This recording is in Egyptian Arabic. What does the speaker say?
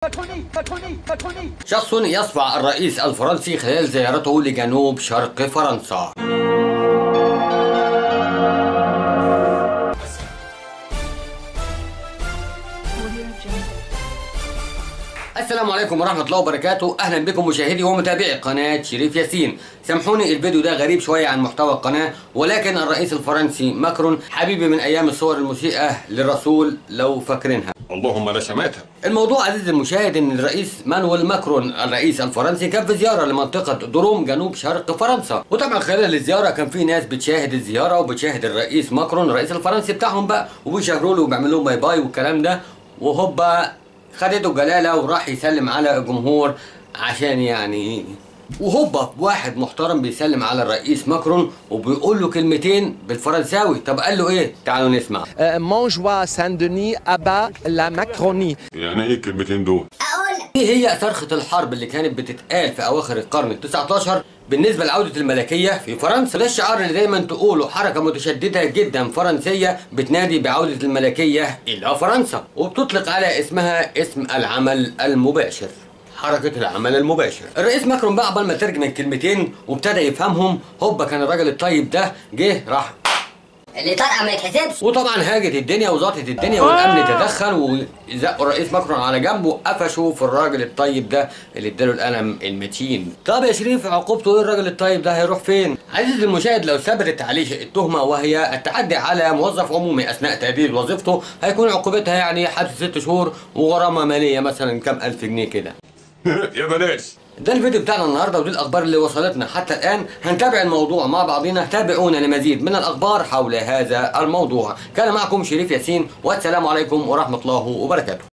شخص يصفع الرئيس الفرنسي خلال زيارته لجنوب شرق فرنسا السلام عليكم ورحمة الله وبركاته أهلا بكم مشاهدي ومتابعي قناة شريف ياسين سامحوني الفيديو ده غريب شوية عن محتوى القناة ولكن الرئيس الفرنسي ماكرون حبيبي من أيام الصور المسيئة للرسول لو فاكرينها اللهم لا شماتها الموضوع عزيزي المشاهد ان الرئيس مانويل ماكرون الرئيس الفرنسي كان في زياره لمنطقه دروم جنوب شرق فرنسا وطبعا خلال الزياره كان في ناس بتشاهد الزياره وبتشاهد الرئيس ماكرون الرئيس الفرنسي بتاعهم بقى وبيشاوروا له وبيعملوا لهم باي باي والكلام ده وهوبا خدته الجلاله وراح يسلم على الجمهور عشان يعني وهوبا واحد محترم بيسلم على الرئيس ماكرون وبيقول له كلمتين بالفرنساوي طب قال له ايه تعالوا نسمع Euh, mon joie Saint-Denis abat la Macronie. يعني ايه الكلمتين دول ايه هي صرخة الحرب اللي كانت بتتقال في اواخر القرن ال 19 بالنسبة لعودة الملكية في فرنسا ده الشعار اللي دايما تقوله حركة متشددة جدا فرنسية بتنادي بعودة الملكية إلى فرنسا وبتطلق على اسمها اسم العمل المباشر حركة العمل المباشر الرئيس ماكرون بقى قبل ما ترجم الكلمتين وابتدى يفهمهم هوبا كان الراجل الطيب ده جه راح اللي طرقع ما يتحسبش وطبعا هاجت الدنيا وزاطت الدنيا والامن تدخل وزقوا الرئيس ماكرون على جنب وقفشوا في الراجل الطيب ده اللي اداله القلم المتين طب يا شريف عقوبته ايه الراجل الطيب ده هيروح فين عزيزي المشاهد لو ثبتت عليه التهمه وهي التعدي على موظف عمومي اثناء تاديه وظيفته هيكون عقوبتها يعني حبس ست شهور وغرامه ماليه مثلا كام الف جنيه كده يا بلاش ده الفيديو بتاعنا النهارده ودي الاخبار اللي وصلتنا حتى الان هنتابع الموضوع مع بعضنا تابعونا لمزيد من الاخبار حول هذا الموضوع كان معكم شريف ياسين والسلام عليكم ورحمه الله وبركاته